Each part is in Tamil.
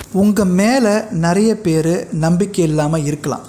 உங்கள் மேலே நிறைய பேர் நம்பிக்கை இல்லாமல் இருக்கலாம்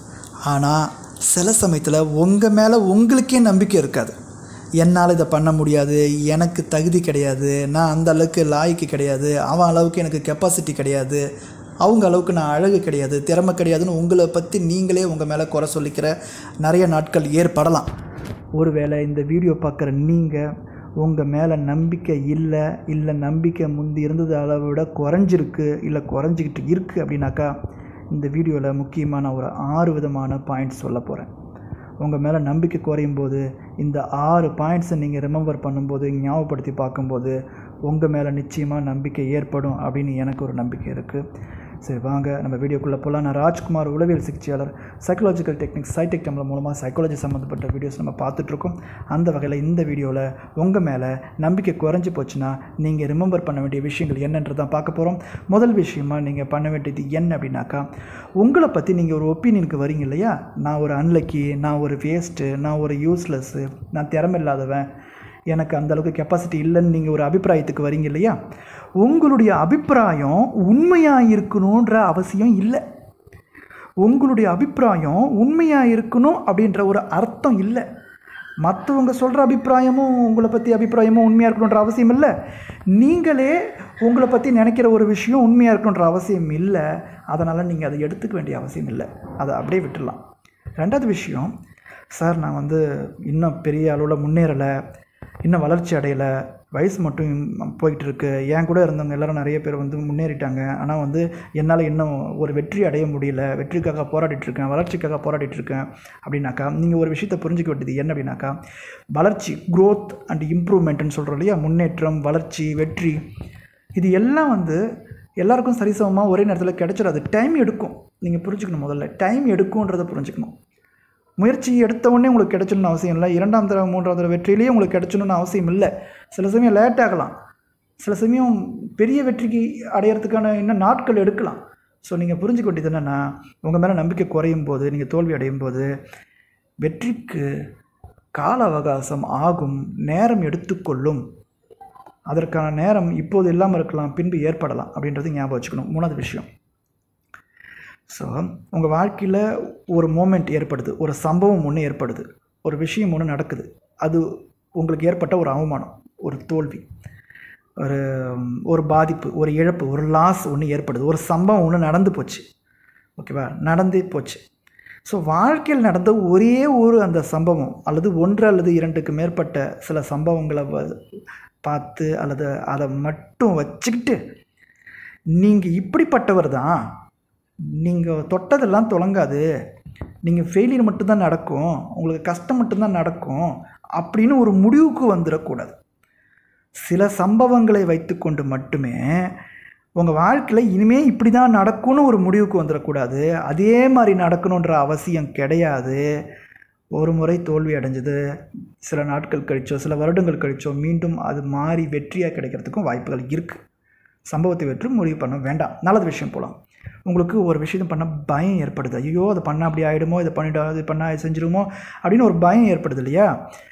ஆனால் சில சமயத்தில் உங்கள் மேலே உங்களுக்கே நம்பிக்கை இருக்காது என்னால் இதை பண்ண முடியாது எனக்கு தகுதி கிடையாது நான் அந்த அளவுக்கு லாய்க்கு கிடையாது அவன் அளவுக்கு எனக்கு கெப்பாசிட்டி கிடையாது அவங்க அளவுக்கு நான் அழகு கிடையாது திறமை கிடையாதுன்னு உங்களை பற்றி நீங்களே உங்கள் மேலே குறை சொல்லிக்கிற நிறைய நாட்கள் ஏற்படலாம் ஒருவேளை இந்த வீடியோ பார்க்குற நீங்கள் உங்கள் மேலே நம்பிக்கை இல்லை இல்லை நம்பிக்கை முந்தி இருந்தது அளவை விட குறைஞ்சிருக்கு இல்லை குறைஞ்சிக்கிட்டு இருக்குது அப்படின்னாக்கா இந்த வீடியோவில் முக்கியமான ஒரு ஆறு விதமான பாயிண்ட்ஸ் சொல்ல போகிறேன் உங்கள் மேலே நம்பிக்கை குறையும் போது இந்த ஆறு பாயிண்ட்ஸை நீங்கள் ரிமெம்பர் பண்ணும்போது ஞாபகப்படுத்தி பார்க்கும்போது உங்கள் மேலே நிச்சயமாக நம்பிக்கை ஏற்படும் அப்படின்னு எனக்கு ஒரு நம்பிக்கை இருக்குது சரி வாங்க நம்ம வீடியோக்குள்ளே போகலாம் நான் ராஜ்குமார் உளவியல் சிகிச்சையாளர் சைக்காலஜிக்கல் டெக்னிக்ஸ் சைடெக் டெம்ல மூலமாக சைக்காலஜி சம்மந்தப்பட்ட வீடியோஸ் நம்ம பார்த்துட்ருக்கோம் அந்த வகையில் இந்த வீடியோவில் உங்கள் மேலே நம்பிக்கை குறைஞ்சி போச்சுன்னா நீங்கள் ரிமெம்பர் பண்ண வேண்டிய விஷயங்கள் என்னன்றது தான் பார்க்க போகிறோம் முதல் விஷயமா நீங்கள் பண்ண வேண்டியது என்ன அப்படின்னாக்கா உங்களை பற்றி நீங்கள் ஒரு ஒப்பீனியனுக்கு வரீங்க இல்லையா நான் ஒரு அன்லக்கி நான் ஒரு வேஸ்ட்டு நான் ஒரு யூஸ்லெஸ்ஸு நான் திறமை இல்லாதவன் எனக்கு அந்த அளவுக்கு கெப்பாசிட்டி இல்லைன்னு நீங்கள் ஒரு அபிப்பிராயத்துக்கு வரீங்க இல்லையா உங்களுடைய அபிப்பிராயம் உண்மையாக இருக்கணுன்ற அவசியம் இல்லை உங்களுடைய அபிப்பிராயம் உண்மையாக இருக்கணும் அப்படின்ற ஒரு அர்த்தம் இல்லை மற்றவங்க சொல்கிற அபிப்பிராயமும் உங்களை பற்றி அபிப்பிராயமும் உண்மையாக இருக்கணுன்ற அவசியம் இல்லை நீங்களே உங்களை பற்றி நினைக்கிற ஒரு விஷயம் உண்மையாக இருக்கணுன்ற அவசியம் இல்லை அதனால் நீங்கள் அதை எடுத்துக்க வேண்டிய அவசியம் இல்லை அதை அப்படியே விட்டுடலாம் ரெண்டாவது விஷயம் சார் நான் வந்து இன்னும் பெரிய அளவில் முன்னேறலை இன்னும் வளர்ச்சி அடையலை வயசு மட்டும் போயிட்டு இருக்கு என் கூட இருந்தவங்க எல்லாரும் நிறைய பேர் வந்து முன்னேறிட்டாங்க ஆனால் வந்து என்னால் இன்னும் ஒரு வெற்றி அடைய முடியல வெற்றிக்காக போராடிட்டு இருக்கேன் வளர்ச்சிக்காக போராடிட்டு இருக்கேன் அப்படின்னாக்கா நீங்கள் ஒரு விஷயத்தை புரிஞ்சுக்க வேண்டியது என்ன அப்படின்னாக்கா வளர்ச்சி growth அண்ட் இம்ப்ரூவ்மெண்ட்னு சொல்கிறோம் இல்லையா முன்னேற்றம் வளர்ச்சி வெற்றி இது எல்லாம் வந்து எல்லாருக்கும் சரிசமமாக ஒரே நேரத்தில் கிடைச்சிடாது டைம் எடுக்கும் நீங்கள் புரிஞ்சுக்கணும் முதல்ல டைம் எடுக்கும்ன்றதை புரிஞ்சுக்கணும் முயற்சி எடுத்த உடனே உங்களுக்கு கிடைச்சணும்னு அவசியம் இல்லை இரண்டாம் தடவை மூன்றாம் தடவை வெற்றியிலேயே உங்களுக்கு கிடைச்சணும்னு அவசியம் இல்லை சில சமயம் லேட் ஆகலாம் சில சமயம் பெரிய வெற்றிக்கு அடையிறதுக்கான இன்னும் நாட்கள் எடுக்கலாம் ஸோ நீங்கள் புரிஞ்சுக்க வேண்டியது என்னென்னா உங்கள் மேலே நம்பிக்கை குறையும் போது நீங்கள் தோல்வி அடையும் போது வெற்றிக்கு கால அவகாசம் ஆகும் நேரம் எடுத்துக்கொள்ளும் அதற்கான நேரம் இப்போது இல்லாமல் இருக்கலாம் பின்பு ஏற்படலாம் அப்படின்றது ஞாபகம் வச்சுக்கணும் மூணாவது விஷயம் ஸோ உங்கள் வாழ்க்கையில் ஒரு மூமெண்ட் ஏற்படுது ஒரு சம்பவம் ஒன்று ஏற்படுது ஒரு விஷயம் ஒன்று நடக்குது அது உங்களுக்கு ஏற்பட்ட ஒரு அவமானம் ஒரு தோல்வி ஒரு ஒரு பாதிப்பு ஒரு இழப்பு ஒரு லாஸ் ஒன்று ஏற்படுது ஒரு சம்பவம் ஒன்று நடந்து போச்சு ஓகேவா நடந்தே போச்சு ஸோ வாழ்க்கையில் நடந்த ஒரே ஒரு அந்த சம்பவம் அல்லது ஒன்று அல்லது இரண்டுக்கு மேற்பட்ட சில சம்பவங்களை வ- பார்த்து அல்லது அதை மட்டும் வச்சுக்கிட்டு நீங்கள் இப்படிப்பட்டவர் தான் நீங்கள் தொட்டதெல்லாம் தொடங்காது நீங்கள் ஃபெயிலியர் மட்டும்தான் நடக்கும் உங்களுக்கு கஷ்டம் மட்டும்தான் நடக்கும் அப்படின்னு ஒரு முடிவுக்கு வந்துடக்கூடாது சில சம்பவங்களை வைத்துக்கொண்டு மட்டுமே உங்கள் வாழ்க்கையில் இனிமேல் இப்படி தான் நடக்கும்னு ஒரு முடிவுக்கு வந்துடக்கூடாது அதே மாதிரி நடக்கணுன்ற அவசியம் கிடையாது ஒரு முறை தோல்வி அடைஞ்சது சில நாட்கள் கழிச்சோ சில வருடங்கள் கழிச்சோ மீண்டும் அது மாறி வெற்றியாக கிடைக்கிறதுக்கும் வாய்ப்புகள் இருக்குது சம்பவத்தை வெற்றி முடிவு பண்ண வேண்டாம் நல்லது விஷயம் போகலாம் உங்களுக்கு ஒரு விஷயம் பண்ண பயம் ஏற்படுது ஐயோ அதை பண்ணால் அப்படி ஆகிடுமோ இதை பண்ணிட்டா இது பண்ணால் இது செஞ்சிருமோ அப்படின்னு ஒரு பயம் ஏற்படுது இல்லையா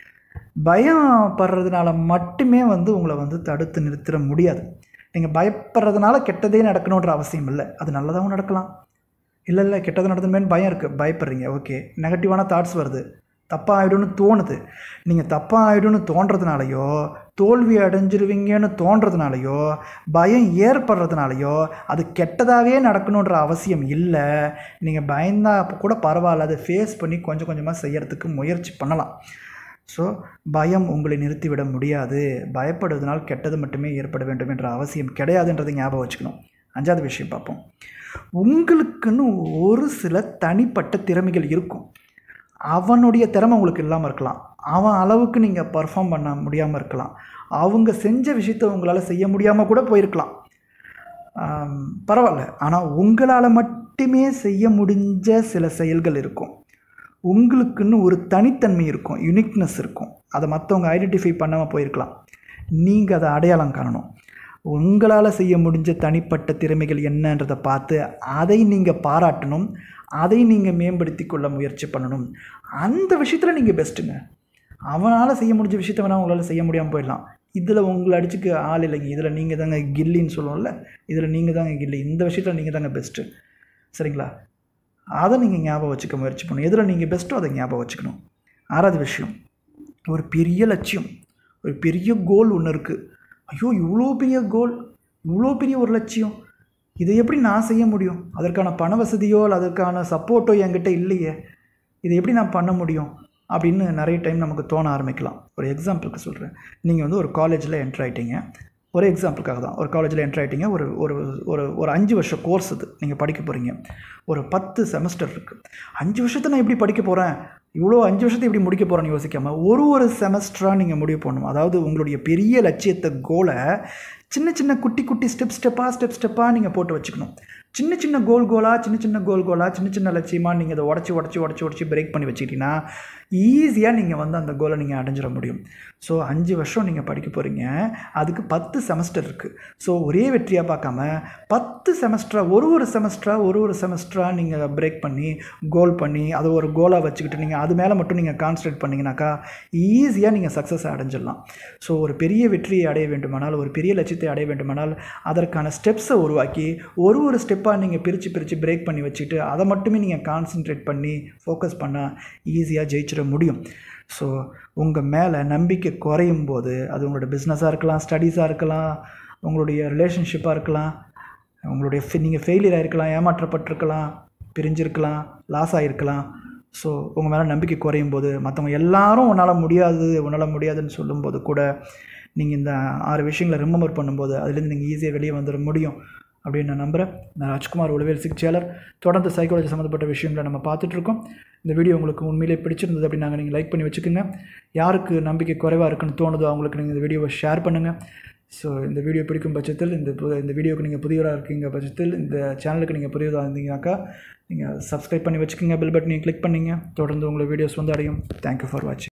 பயம் படுறதுனால மட்டுமே வந்து உங்களை வந்து தடுத்து நிறுத்திட முடியாது நீங்கள் பயப்படுறதுனால கெட்டதே நடக்கணுன்ற அவசியம் இல்லை அது நல்லதாகவும் நடக்கலாம் இல்லை இல்லை கெட்டது நடந்துமேன்னு பயம் இருக்குது பயப்படுறீங்க ஓகே நெகட்டிவான தாட்ஸ் வருது தப்பாக ஆகிடும்னு தோணுது நீங்கள் தப்பாக ஆகிடும்னு தோன்றதுனாலையோ தோல்வி அடைஞ்சிருவீங்கன்னு தோன்றதுனாலையோ பயம் ஏற்படுறதுனாலையோ அது கெட்டதாகவே நடக்கணுன்ற அவசியம் இல்லை நீங்கள் பயந்தா கூட பரவாயில்ல அதை ஃபேஸ் பண்ணி கொஞ்சம் கொஞ்சமாக செய்யறதுக்கு முயற்சி பண்ணலாம் ஸோ பயம் உங்களை நிறுத்திவிட முடியாது பயப்படுவதனால் கெட்டது மட்டுமே ஏற்பட வேண்டும் என்ற அவசியம் கிடையாதுன்றதை ஞாபகம் வச்சுக்கணும் அஞ்சாவது விஷயம் பார்ப்போம் உங்களுக்குன்னு ஒரு சில தனிப்பட்ட திறமைகள் இருக்கும் அவனுடைய திறமை உங்களுக்கு இல்லாமல் இருக்கலாம் அவன் அளவுக்கு நீங்கள் பர்ஃபார்ம் பண்ண முடியாமல் இருக்கலாம் அவங்க செஞ்ச விஷயத்த உங்களால் செய்ய முடியாமல் கூட போயிருக்கலாம் ஆம், பரவாயில்ல ஆனால் உங்களால் மட்டுமே செய்ய முடிஞ்ச சில செயல்கள் இருக்கும் உங்களுக்குன்னு ஒரு தனித்தன்மை இருக்கும் யுனிக்னஸ் இருக்கும் அதை மற்றவங்க ஐடென்டிஃபை பண்ணாமல் போயிருக்கலாம் நீங்கள் அதை அடையாளம் காணணும் உங்களால் செய்ய முடிஞ்ச தனிப்பட்ட திறமைகள் என்னன்றதை பார்த்து அதை நீங்கள் பாராட்டணும் அதை நீங்கள் மேம்படுத்தி கொள்ள முயற்சி பண்ணணும் அந்த விஷயத்தில் நீங்கள் பெஸ்ட்டுங்க அவனால் செய்ய முடிஞ்ச விஷயத்த வேணால் உங்களால் செய்ய முடியாமல் போயிடலாம் இதில் உங்களை அடிச்சுக்க ஆள் இல்லைங்க இதில் நீங்கள் தாங்க கில்லின்னு சொல்லுவோம்ல இதில் நீங்கள் தாங்க கில்லி இந்த விஷயத்தில் நீங்கள் தாங்க பெஸ்ட்டு சரிங்களா அதை நீங்கள் ஞாபகம் வச்சுக்க முயற்சி பண்ணணும் எதில் நீங்கள் பெஸ்ட்டோ அதை ஞாபகம் வச்சுக்கணும் ஆறாவது விஷயம் ஒரு பெரிய லட்சியம் ஒரு பெரிய கோல் ஒன்று இருக்குது ஐயோ இவ்வளோ பெரிய கோல் இவ்வளோ பெரிய ஒரு லட்சியம் இதை எப்படி நான் செய்ய முடியும் அதற்கான பண வசதியோ அல்லது அதற்கான சப்போர்ட்டோ என்கிட்ட இல்லையே இதை எப்படி நான் பண்ண முடியும் அப்படின்னு நிறைய டைம் நமக்கு தோண ஆரம்பிக்கலாம் ஒரு எக்ஸாம்பிளுக்கு சொல்கிறேன் நீங்கள் வந்து ஒரு காலேஜில் என்ட்ரு ஆகிட்டீங்க ஒரு எக்ஸாம்பிளுக்காக தான் ஒரு காலேஜில் என்ட்ரு ஆகிட்டீங்க ஒரு ஒரு ஒரு ஒரு அஞ்சு வருஷம் கோர்ஸ் இது நீங்கள் படிக்க போகிறீங்க ஒரு பத்து செமஸ்டர் இருக்குது அஞ்சு வருஷத்தை நான் எப்படி படிக்க போகிறேன் இவ்வளோ அஞ்சு வருஷத்தை எப்படி முடிக்க போகிறேன்னு யோசிக்காமல் ஒரு ஒரு செமஸ்டராக நீங்கள் முடிவு பண்ணணும் அதாவது உங்களுடைய பெரிய லட்சியத்தை கோலை சின்ன சின்ன குட்டி குட்டி ஸ்டெப் ஸ்டெப்பாக ஸ்டெப் ஸ்டெப்பாக நீங்கள் போட்டு வச்சுக்கணும் சின்ன சின்ன கோல் கோலாக சின்ன சின்ன கோல் கோலாக சின்ன சின்ன லட்சியமாக நீங்கள் அதை உடச்சி உடச்சி உடச்சி உடச்சி பிரேக் பண்ணி வச்சுக்கிட்டீங்கன்னா ஈஸியாக நீங்கள் வந்து அந்த கோலை நீங்கள் அடைஞ்சிட முடியும் ஸோ அஞ்சு வருஷம் நீங்கள் படிக்க போகிறீங்க அதுக்கு பத்து செமஸ்டர் இருக்குது ஸோ ஒரே வெற்றியாக பார்க்காம பத்து செமஸ்டராக ஒரு ஒரு செமஸ்டராக ஒரு ஒரு செமஸ்டராக நீங்கள் பிரேக் பண்ணி கோல் பண்ணி அதை ஒரு கோலாக வச்சுக்கிட்டு நீங்கள் அது மேலே மட்டும் நீங்கள் கான்சன்ட்ரேட் பண்ணிங்கனாக்கா ஈஸியாக நீங்கள் சக்ஸஸ் அடைஞ்சிடலாம் ஸோ ஒரு பெரிய வெற்றியை அடைய வேண்டுமானால் ஒரு பெரிய லட்சியத்தை அடைய வேண்டுமானால் அதற்கான ஸ்டெப்ஸை உருவாக்கி ஒரு ஒரு ஸ்டெப்பாக நீங்கள் பிரித்து பிரித்து பிரேக் பண்ணி வச்சுட்டு அதை மட்டுமே நீங்கள் கான்சன்ட்ரேட் பண்ணி ஃபோக்கஸ் பண்ணால் ஈஸியாக ஜெயிச்சிட முடியும் ஸோ உங்கள் மேலே நம்பிக்கை குறையும் போது அது உங்களோட பிஸ்னஸாக இருக்கலாம் ஸ்டடீஸாக இருக்கலாம் உங்களுடைய ரிலேஷன்ஷிப்பாக இருக்கலாம் உங்களுடைய நீங்கள் ஃபெயிலியர் ஆகிருக்கலாம் ஏமாற்றப்பட்டிருக்கலாம் பிரிஞ்சிருக்கலாம் லாஸ் ஆகிருக்கலாம் ஸோ உங்கள் மேலே நம்பிக்கை குறையும் போது மற்றவங்க எல்லாரும் உன்னால் முடியாது உன்னால் முடியாதுன்னு சொல்லும்போது கூட நீங்கள் இந்த ஆறு விஷயங்களை ரிமெம்பர் பண்ணும்போது அதுலேருந்து நீங்கள் ஈஸியாக வெளியே வந்துட முடியும் அப்படின்னு நான் நம்புகிறேன் நான் ராஜ்குமார் உளவியல் சிகிச்சையாளர் தொடர்ந்து சைக்காலஜி சம்மந்தப்பட்ட விஷயங்களை நம்ம பார்த்துட்ருக்கோம் இந்த வீடியோ உங்களுக்கு உண்மையிலே பிடிச்சிருந்தது அப்படின்னாங்க நீங்கள் லைக் பண்ணி வச்சுக்கோங்க யாருக்கு நம்பிக்கை குறைவாக இருக்குன்னு தோணுதோ அவங்களுக்கு நீங்கள் இந்த வீடியோவை ஷேர் பண்ணுங்கள் ஸோ இந்த வீடியோ பிடிக்கும் பட்சத்தில் இந்த பு- இந்த வீடியோக்கு நீங்கள் புதியவராக இருக்கீங்க பட்சத்தில் இந்த சேனலுக்கு நீங்கள் புதியவராக இருந்தீங்கன்னாக்கா நீங்கள் சப்ஸ்கிரைப் பண்ணி வச்சுக்கோங்க பெல் பட்டனையும் கிளிக் பண்ணிங்க தொடர்ந்து உங்களை வீடியோஸ் வந்து அடையும் தேங்க்யூ ஃபார் வாட்சிங்